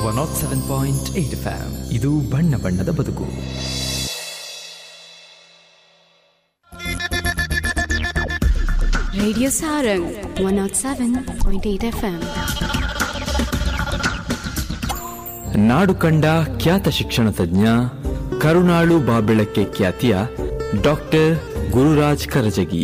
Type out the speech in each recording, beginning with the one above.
Not seven point eight FM ಇದು ಬಣ್ಣ ಬಣ್ಣದ ಬದುಕು Radio Sarang 107.8 FM. ನಾಡು ಕಂಡ ಖ್ಯಾತ ಶಿಕ್ಷಣ ತಜ್ಞ ಕರುಣಾಳು ಬಾಬೆಳಕ್ಕೆ ಖ್ಯಾತಿಯ ಡಾಕ್ಟರ್ ಗುರುರಾಜ್ ಕರಜಗಿ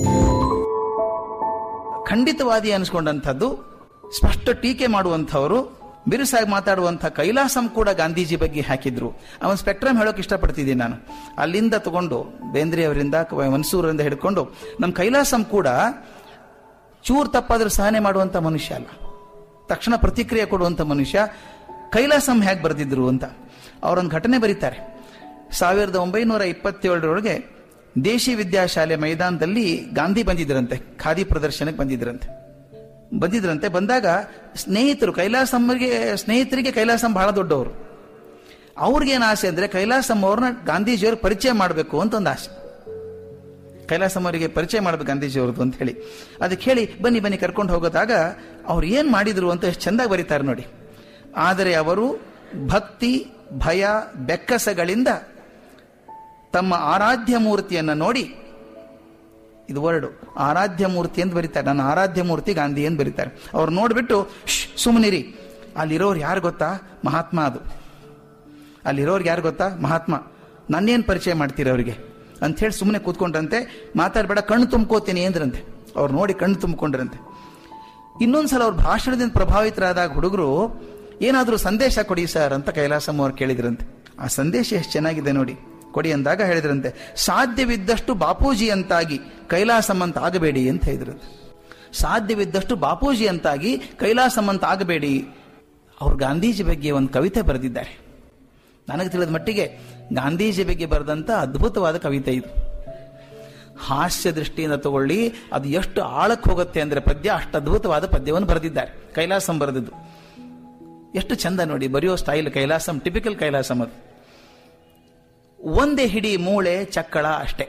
ಖಂಡಿತವಾದಿ ಅನಿಸ್ಕೊಂಡಂಥದ್ದು ಸ್ಪಷ್ಟ ಟೀಕೆ ಮಾಡುವಂಥವರು ಬಿರುಸಾಗಿ ಮಾತಾಡುವಂಥ ಕೈಲಾಸಂ ಕೂಡ ಗಾಂಧೀಜಿ ಬಗ್ಗೆ ಹಾಕಿದ್ರು ಅವನ ಸ್ಪೆಕ್ಟ್ರಮ್ ಹೇಳೋಕೆ ಇಷ್ಟಪಡ್ತಿದ್ದೀನಿ ನಾನು ಅಲ್ಲಿಂದ ತಗೊಂಡು ಬೇಂದ್ರೆ ಅವರಿಂದ ಮನ್ಸೂರಿಂದ ಹಿಡ್ಕೊಂಡು ನಮ್ಮ ಕೈಲಾಸಂ ಕೂಡ ಚೂರು ತಪ್ಪಾದ್ರೂ ಸಹನೆ ಮಾಡುವಂಥ ಮನುಷ್ಯ ಅಲ್ಲ ತಕ್ಷಣ ಪ್ರತಿಕ್ರಿಯೆ ಕೊಡುವಂಥ ಮನುಷ್ಯ ಕೈಲಾಸಂ ಹೇಗೆ ಬರೆದಿದ್ರು ಅಂತ ಅವರೊಂದು ಘಟನೆ ಬರೀತಾರೆ ಸಾವಿರದ ಒಂಬೈನೂರ ಇಪ್ಪತ್ತೇಳರೊಳಗೆ ದೇಶಿ ವಿದ್ಯಾಶಾಲೆ ಮೈದಾನದಲ್ಲಿ ಗಾಂಧಿ ಬಂದಿದ್ರಂತೆ ಖಾದಿ ಪ್ರದರ್ಶನಕ್ಕೆ ಬಂದಿದ್ರಂತೆ ಬಂದಿದ್ರಂತೆ ಬಂದಾಗ ಸ್ನೇಹಿತರು ಕೈಲಾಸಮ್ಮರಿಗೆ ಸ್ನೇಹಿತರಿಗೆ ಕೈಲಾಸಂ ಬಹಳ ದೊಡ್ಡವರು ಅವ್ರಿಗೇನು ಆಸೆ ಅಂದ್ರೆ ಕೈಲಾಸಂ ಅವ್ರನ್ನ ಗಾಂಧೀಜಿಯವ್ರ ಪರಿಚಯ ಮಾಡಬೇಕು ಅಂತ ಒಂದು ಆಸೆ ಕೈಲಾಸಂ ಅವರಿಗೆ ಪರಿಚಯ ಮಾಡಬೇಕು ಗಾಂಧೀಜಿಯವ್ರದ್ದು ಅಂತ ಹೇಳಿ ಅದಕ್ಕೆ ಹೇಳಿ ಬನ್ನಿ ಬನ್ನಿ ಕರ್ಕೊಂಡು ಹೋಗೋದಾಗ ಅವ್ರು ಏನ್ ಮಾಡಿದ್ರು ಅಂತ ಎಷ್ಟು ಚಂದಾಗಿ ಬರೀತಾರೆ ನೋಡಿ ಆದರೆ ಅವರು ಭಕ್ತಿ ಭಯ ಬೆಕ್ಕಸಗಳಿಂದ ತಮ್ಮ ಆರಾಧ್ಯ ಮೂರ್ತಿಯನ್ನ ನೋಡಿ ಇದು ವರ್ಡು ಆರಾಧ್ಯ ಮೂರ್ತಿ ಅಂತ ಬರೀತಾರೆ ನನ್ನ ಆರಾಧ್ಯ ಮೂರ್ತಿ ಗಾಂಧಿ ಅಂತ ಬರೀತಾರೆ ಅವ್ರು ನೋಡ್ಬಿಟ್ಟು ಶ್ ಸುಮ್ಮನಿರಿ ಅಲ್ಲಿರೋರು ಯಾರು ಗೊತ್ತಾ ಮಹಾತ್ಮ ಅದು ಅಲ್ಲಿರೋರು ಯಾರು ಗೊತ್ತಾ ಮಹಾತ್ಮ ನನ್ನೇನು ಪರಿಚಯ ಮಾಡ್ತೀರಿ ಅವರಿಗೆ ಅಂತ ಹೇಳಿ ಸುಮ್ಮನೆ ಕೂತ್ಕೊಂಡ್ರಂತೆ ಮಾತಾಡ್ಬೇಡ ಕಣ್ಣು ತುಂಬ್ಕೋತೀನಿ ಅಂದ್ರಂತೆ ಅವ್ರು ನೋಡಿ ಕಣ್ಣು ತುಂಬಿಕೊಂಡ್ರಂತೆ ಇನ್ನೊಂದ್ಸಲ ಅವ್ರ ಭಾಷಣದಿಂದ ಪ್ರಭಾವಿತರಾದಾಗ ಹುಡುಗರು ಏನಾದರೂ ಸಂದೇಶ ಕೊಡಿ ಸರ್ ಅಂತ ಕೈಲಾಸಂ ಅವ್ರು ಕೇಳಿದ್ರಂತೆ ಆ ಸಂದೇಶ ಎಷ್ಟು ಚೆನ್ನಾಗಿದೆ ನೋಡಿ ಕೊಡಿ ಅಂದಾಗ ಹೇಳಿದ್ರಂತೆ ಸಾಧ್ಯವಿದ್ದಷ್ಟು ಬಾಪೂಜಿ ಅಂತಾಗಿ ಕೈಲಾಸಂ ಅಂತ ಆಗಬೇಡಿ ಅಂತ ಹೇಳಿದ್ರಂತೆ ಸಾಧ್ಯವಿದ್ದಷ್ಟು ಬಾಪೂಜಿ ಅಂತಾಗಿ ಕೈಲಾಸಂ ಅಂತ ಆಗಬೇಡಿ ಅವ್ರು ಗಾಂಧೀಜಿ ಬಗ್ಗೆ ಒಂದು ಕವಿತೆ ಬರೆದಿದ್ದಾರೆ ನನಗೆ ತಿಳಿದ ಮಟ್ಟಿಗೆ ಗಾಂಧೀಜಿ ಬಗ್ಗೆ ಬರೆದಂತ ಅದ್ಭುತವಾದ ಕವಿತೆ ಇದು ಹಾಸ್ಯ ದೃಷ್ಟಿಯಿಂದ ತಗೊಳ್ಳಿ ಅದು ಎಷ್ಟು ಆಳಕ್ಕೆ ಹೋಗುತ್ತೆ ಅಂದ್ರೆ ಪದ್ಯ ಅಷ್ಟು ಅದ್ಭುತವಾದ ಪದ್ಯವನ್ನು ಬರೆದಿದ್ದಾರೆ ಕೈಲಾಸಂ ಬರೆದಿದ್ದು ಎಷ್ಟು ಚಂದ ನೋಡಿ ಬರೆಯೋ ಸ್ಟೈಲ್ ಕೈಲಾಸಂ ಟಿಪಿಕಲ್ ಕೈಲಾಸಂ ಅದು ಒಂದೇ ಹಿಡಿ ಮೂಳೆ ಚಕ್ಕಳ ಅಷ್ಟೇ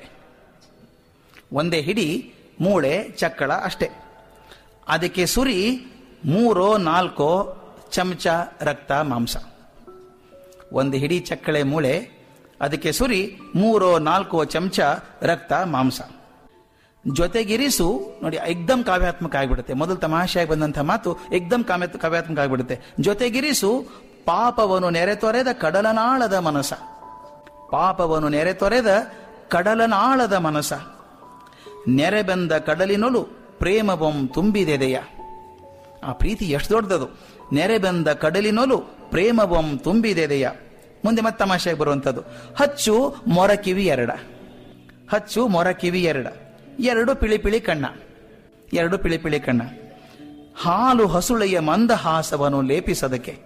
ಒಂದೇ ಹಿಡಿ ಮೂಳೆ ಚಕ್ಕಳ ಅಷ್ಟೇ ಅದಕ್ಕೆ ಸುರಿ ಮೂರೋ ನಾಲ್ಕೋ ಚಮಚ ರಕ್ತ ಮಾಂಸ ಒಂದು ಹಿಡಿ ಚಕ್ಕಳೆ ಮೂಳೆ ಅದಕ್ಕೆ ಸುರಿ ಮೂರೋ ನಾಲ್ಕೋ ಚಮಚ ರಕ್ತ ಮಾಂಸ ಜೊತೆಗಿರಿಸು ನೋಡಿ ಎಕ್ದಮ್ ಕಾವ್ಯಾತ್ಮಕ ಆಗಿಬಿಡುತ್ತೆ ಮೊದಲು ತಮಾಷೆಯಾಗಿ ಬಂದಂಥ ಮಾತು ಎಕ್ದಮ್ ಕಾವ್ಯ ಕಾವ್ಯಾತ್ಮಕ ಆಗಿಬಿಡುತ್ತೆ ಜೊತೆಗಿರಿಸು ಪಾಪವನ್ನು ನೆರೆತೊರೆದ ಕಡಲನಾಳದ ಮನಸ ಪಾಪವನ್ನು ನೆರೆತೊರೆದ ಕಡಲನಾಳದ ಮನಸ ನೆರೆಬಂದ ಕಡಲಿನೊಳು ಪ್ರೇಮವಂ ತುಂಬಿದೆದೆಯ ಆ ಪ್ರೀತಿ ಎಷ್ಟು ದೊಡ್ಡದದು ನೆರೆಬಂದ ಕಡಲಿನೊಲು ಪ್ರೇಮವಂ ತುಂಬಿದೆದೆಯ ಮುಂದೆ ಮತ್ತೆ ತಮಾಷೆಗೆ ಬರುವಂಥದ್ದು ಹಚ್ಚು ಮೊರಕಿವಿ ಎರಡ ಹಚ್ಚು ಮೊರಕಿವಿ ಎರಡ ಎರಡು ಪಿಳಿ ಪಿಳಿ ಕಣ್ಣ ಎರಡು ಪಿಳಿ ಪಿಳಿ ಕಣ್ಣ ಹಾಲು ಹಸುಳೆಯ ಮಂದಹಾಸವನ್ನು ಲೇಪಿಸದಕ್ಕೆ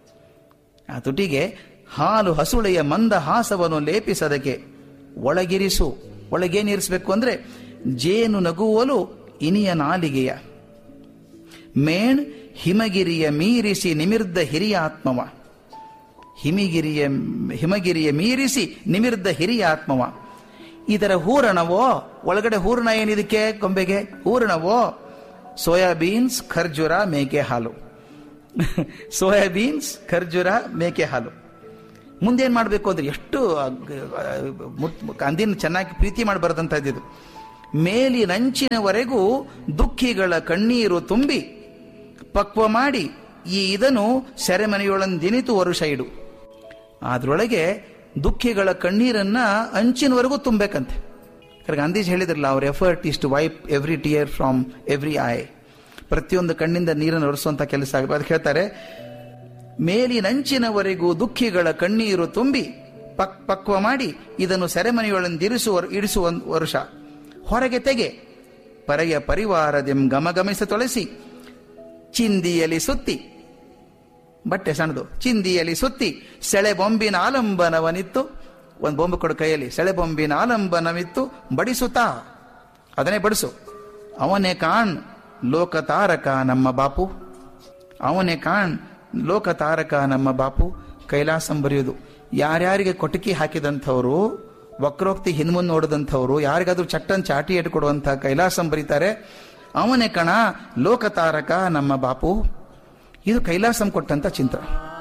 ಆ ತುಟಿಗೆ ಹಾಲು ಹಸುಳೆಯ ಮಂದಹಾಸವನ್ನು ಲೇಪಿಸದಕ್ಕೆ ಒಳಗಿರಿಸು ಒಳಗೇನಿರಿಸಬೇಕು ಅಂದ್ರೆ ಜೇನು ನಗುವಲು ಇನಿಯ ನಾಲಿಗೆಯ ಮೇಣ್ ಹಿಮಗಿರಿಯ ಮೀರಿಸಿ ನಿಮಿರ್ದ ಹಿರಿಯ ಆತ್ಮವ ಹಿಮಿಗಿರಿಯ ಹಿಮಗಿರಿಯ ಮೀರಿಸಿ ನಿಮಿರ್ದ ಹಿರಿಯ ಆತ್ಮವ ಇದರ ಹೂರಣವೋ ಒಳಗಡೆ ಹೂರಣ ಏನಿದಕ್ಕೆ ಗೊಂಬೆಗೆ ಹೂರಣವೋ ಸೋಯಾಬೀನ್ಸ್ ಖರ್ಜೂರ ಮೇಕೆ ಹಾಲು ಸೋಯಾಬೀನ್ಸ್ ಖರ್ಜೂರ ಮೇಕೆ ಹಾಲು ಮುಂದೇನ್ ಮಾಡಬೇಕು ಅಂದ್ರೆ ಎಷ್ಟು ಗಾಂಧಿನ ಚೆನ್ನಾಗಿ ಪ್ರೀತಿ ಮಾಡಬಾರ್ದಂತ ಇದ್ದಿದ್ದು ಮೇಲಿನಂಚಿನವರೆಗೂ ದುಃಖಿಗಳ ಕಣ್ಣೀರು ತುಂಬಿ ಪಕ್ವ ಮಾಡಿ ಈ ಇದನ್ನು ಸೆರೆಮನೆಯೊಳಂದಿನಿತು ವರುಷ ಇಡು ಅದ್ರೊಳಗೆ ದುಃಖಿಗಳ ಕಣ್ಣೀರನ್ನ ಅಂಚಿನವರೆಗೂ ತುಂಬಬೇಕಂತೆ ಗಾಂಧೀಜಿ ಹೇಳಿದ್ರಲ್ಲ ಅವ್ರ effort is to wipe every tear from every eye ಪ್ರತಿಯೊಂದು ಕಣ್ಣಿಂದ ನೀರನ್ನು ಒರೆಸುವಂತ ಕೆಲಸ ಆಗುತ್ತೆ ಅದಕ್ಕೆ ಹೇಳ್ತಾರೆ ಮೇಲಿನಂಚಿನವರೆಗೂ ದುಃಖಿಗಳ ಕಣ್ಣೀರು ತುಂಬಿ ಪಕ್ ಪಕ್ವ ಮಾಡಿ ಇದನ್ನು ಸೆರೆಮನೆಯೊಳಂದಿರಿಸುವ ಇಡಿಸುವ ವರುಷ ಹೊರಗೆ ತೆಗೆ ಪರೆಯ ಪರಿವಾರದೆಂ ಗಮಗಮಿಸ ತೊಳಸಿ ಚಿಂದಿಯಲಿ ಸುತ್ತಿ ಬಟ್ಟೆ ಸಣ್ಣದು ಚಿಂದಿಯಲಿ ಸುತ್ತಿ ಸೆಳೆ ಬೊಂಬಿನ ಆಲಂಬನವನಿತ್ತು ಒಂದು ಬೊಂಬು ಕೊಡು ಕೈಯಲ್ಲಿ ಸೆಳೆ ಬೊಂಬಿನ ಆಲಂಬನವಿತ್ತು ಬಡಿಸುತ್ತಾ ಅದನ್ನೇ ಬಡಿಸು ಅವನೇ ಕಾಣ್ ಲೋಕತಾರಕ ನಮ್ಮ ಬಾಪು ಅವನೇ ಕಾಣ್ ಲೋಕತಾರಕ ನಮ್ಮ ಬಾಪು ಕೈಲಾಸಂ ಬರೆಯುವುದು ಯಾರ್ಯಾರಿಗೆ ಕೊಟಕಿ ಹಾಕಿದಂಥವ್ರು ವಕ್ರೋಕ್ತಿ ಹಿಂದ್ಮುಂದ್ ನೋಡಿದಂಥವ್ರು ಯಾರಿಗಾದ್ರೂ ಚಟ್ಟನ್ ಚಾಟಿ ಇಟ್ಕೊಡುವಂಥ ಕೈಲಾಸಂ ಬರೀತಾರೆ ಅವನೇ ಕಣ ಲೋಕತಾರಕ ನಮ್ಮ ಬಾಪು ಇದು ಕೈಲಾಸಂ ಕೊಟ್ಟಂತ ಚಿಂತ್ರ